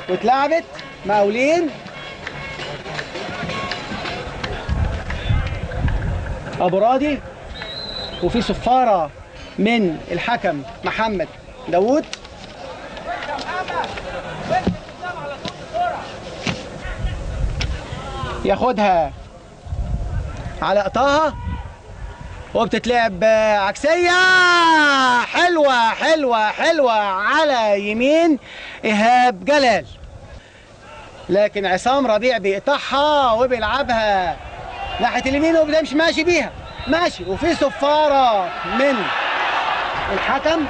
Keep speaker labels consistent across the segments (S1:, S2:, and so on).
S1: واتلعبت مقاولين ابو راضي وفي صفاره من الحكم محمد داوود ياخدها على قطاها وبتتلعب عكسية حلوة حلوة حلوة على يمين إيهاب جلال لكن عصام ربيع بيقطعها وبيلعبها ناحية اليمين وبيمش ماشي بيها ماشي وفي صفارة من الحكم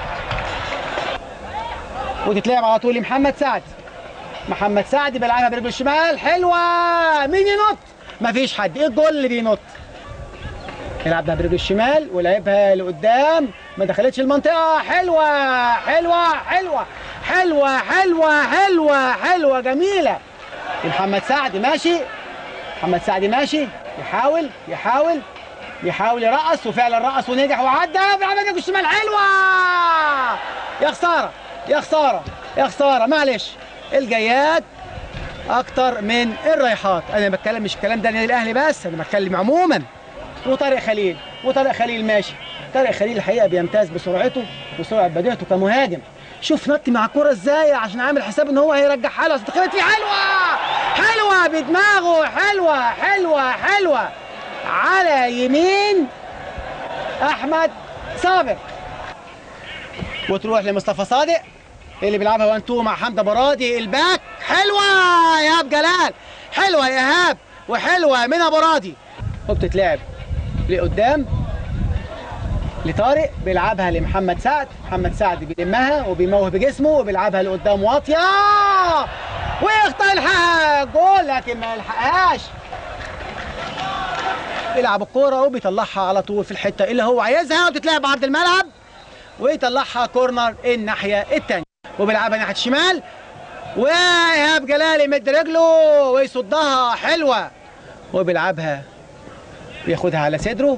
S1: وتتلعب على طول لمحمد سعد محمد سعد بيلعبها برجله الشمال حلوة مين ينط؟ مفيش حد ايه الجول اللي بينط؟ يلعبها برجله الشمال ولعبها لقدام ما دخلتش المنطقة حلوة حلوة حلوة حلوة حلوة حلوة حلوة جميلة محمد سعد ماشي محمد سعد ماشي يحاول يحاول يحاول يرقص وفعلا رقص ونجح وعدى بيلعبها برجله الشمال حلوة يا خسارة يا خسارة يا خسارة معلش الجيات اكتر من الرايحات انا بتكلم مش الكلام ده النادي الاهلي بس انا بتكلم عموما وطارق خليل وطارق خليل ماشي طارق خليل الحقيقه بيمتاز بسرعته وسرعه بديهته كمهاجم شوف نط مع الكوره ازاي عشان عامل حساب ان هو هيرجعها له دخلت فيه حلوه حلوه بدماغه حلوه حلوه حلوه على يمين احمد صابر وتروح لمصطفى صادق اللي بيلعبها وان تو مع حمزه برادي الباك حلوه يا ايهاب جلال حلوه يا ايهاب وحلوه من ابو راضي وبتتلعب لقدام لطارق بيلعبها لمحمد سعد محمد سعد بيلمها وبيموه بجسمه وبيلعبها لقدام واطيه ويخطئ الحقها جول لكن ما يلحقهاش بيلعب الكوره وبيطلعها على طول في الحته اللي هو عايزها وبتتلعب عرض الملعب ويطلعها كورنر الناحيه الثانيه وبيلعبها ناحيه الشمال وايهاب جلال يمد رجله ويصدها حلوه وبيلعبها بياخدها على صدره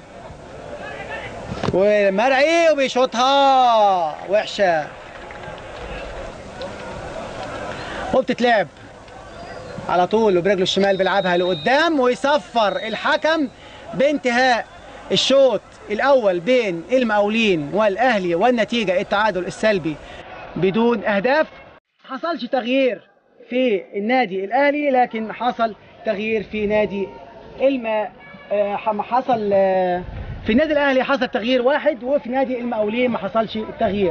S1: ومرعي وبيشوطها وحشه وبتتلعب على طول وبرجله الشمال بيلعبها لقدام ويصفر الحكم بانتهاء الشوط الاول بين المقاولين والاهلي والنتيجه التعادل السلبي بدون اهداف حصلش تغيير في النادي الاهلي لكن حصل تغيير في نادي الم آه، حصل آه، في النادي الاهلي حصل تغيير واحد وفي نادي المقاولين ما حصلش تغيير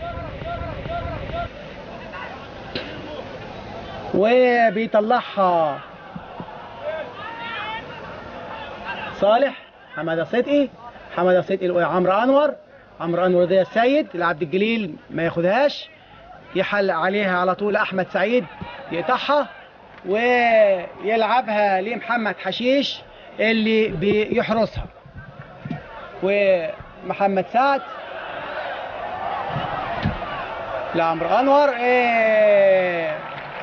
S1: وبيطلعها صالح حماده صدقي حماده صدقي عمرو انور عمرو انور ده السيد لعبد الجليل ما ياخدهاش يحلق عليها على طول احمد سعيد يقطعها ويلعبها لمحمد حشيش اللي بيحرسها ومحمد سعد لعمرو انور ايه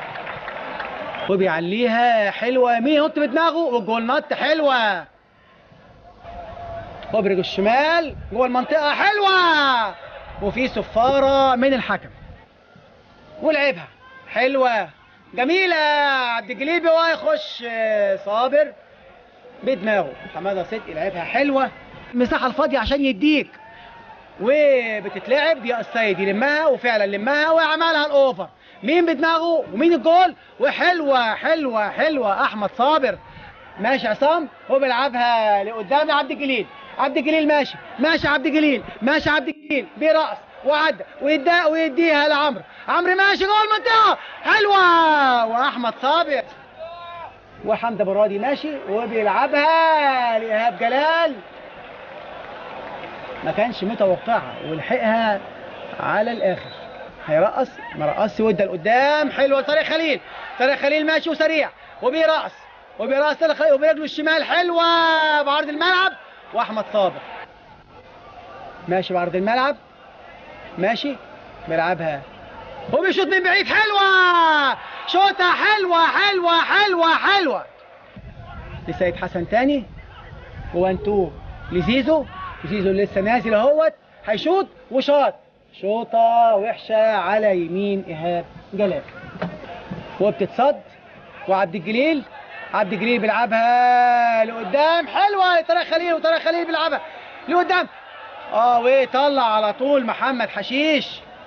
S1: وبيعليها حلوه مين ينط بدماغه والجول نط حلوه وبرج الشمال جوه المنطقه حلوه وفي صفاره من الحكم ولعبها حلوه جميله عبد الجليل ويخش صابر بدماغه حماده صدقي لعبها حلوه المساحه الفاضيه عشان يديك وبتتلعب يا السيد يلمها وفعلا لمها وعملها الاوفر مين بدماغه ومين الجول وحلوه حلوه حلوه احمد صابر ماشي عصام هو بيلعبها لقدام عبد الجليل عبد الجليل ماشي ماشي عبد الجليل ماشي عبد الجليل برأس وعدى ويديها ويديها لعمرو عمرو ماشي جوه المنطقه حلوه واحمد صابر وحمزه برادي ماشي وبيلعبها لايهاب جلال ما كانش متوقعها ولحقها على الاخر هيرقص ما رقصش وادى لقدام حلوه طارق خليل طارق خليل ماشي وسريع وبيرقص وبيرقص طارق خليل وبرجله الشمال حلوه بعرض الملعب واحمد صابر ماشي بعرض الملعب ماشي بيلعبها وبيشوط من بعيد حلوه شوطه حلوه حلوه حلوه حلوه لسيد حسن تاني وان تو لزيزو زيزو لسه نازل اهوت هيشوط وشاط شوطه وحشه على يمين ايهاب جلال وبتتصد وعبد الجليل عبد الجليل بيلعبها لقدام حلوه لطارق خليل وطارق خليل بيلعبها لقدام اه ويطلع على طول محمد حشيش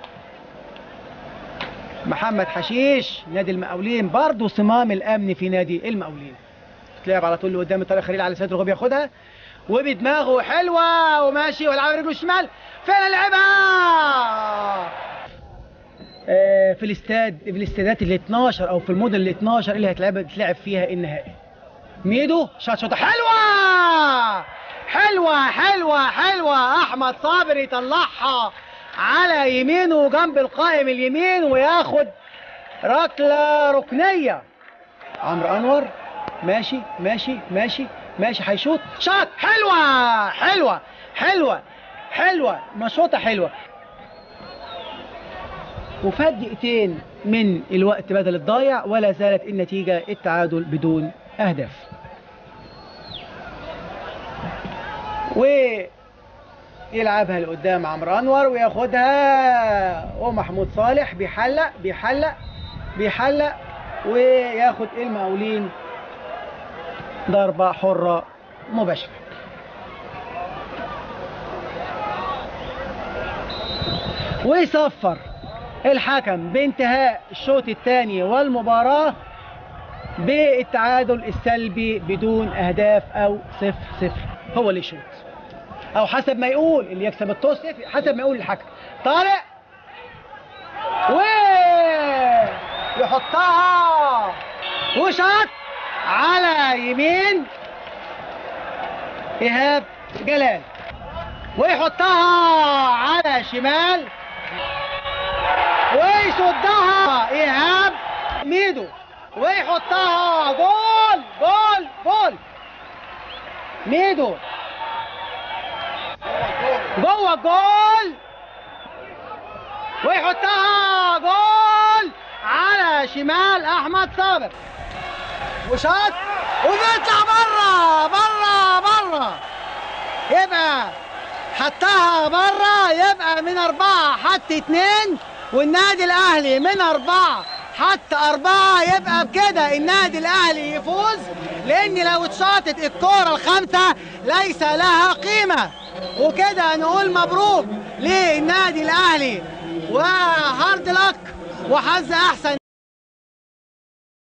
S1: محمد حشيش نادي المقاولين برضه صمام الامن في نادي المقاولين تلعب على طول لقدام طارق خليل على صدره وهو بياخدها وبدماغه حلوه وماشي ويلعبها رجله الشمال فين لعبها آه، في الاستاد في الاستادات ال 12 او في المدن ال 12 اللي هتلعب تلعب فيها النهائي ميدو شاط شوطه حلوه حلوه حلوه حلوه احمد صابر يطلعها على يمينه جنب القائم اليمين وياخد ركله ركنيه عمرو انور ماشي ماشي ماشي ماشي هيشوط شاط حلوه حلوه حلوه حلوه مشوطه حلوه وفات دقيقتين من الوقت بدل الضايع ولا زالت النتيجة التعادل بدون أهداف ويلعبها لقدام عمرو أنور وياخدها ومحمود صالح بيحلق بيحلق بيحلق وياخد المقاولين ضربة حرة مباشرة ويصفر الحكم بانتهاء الشوط الثاني والمباراة بالتعادل السلبي بدون أهداف أو صفر صفر هو اللي يشوط أو حسب ما يقول اللي يكسب الطوس حسب ما يقول الحكم طارق و يحطها وشاط على يمين إيهاب جلال ويحطها على شمال ويصدها ايهاب ميدو ويحطها جول جول جول ميدو جوه الجول ويحطها جول على شمال احمد صابر وشاط وبيطلع بره بره بره يبقى حطها بره يبقى من أربعة حط اتنين والنادي الأهلي من أربعة حط أربعة يبقى بكده النادي الأهلي يفوز لأن لو اتشاطت الكورة الخامسة ليس لها قيمة وكده نقول مبروك للنادي الأهلي وهارد لك وحظ أحسن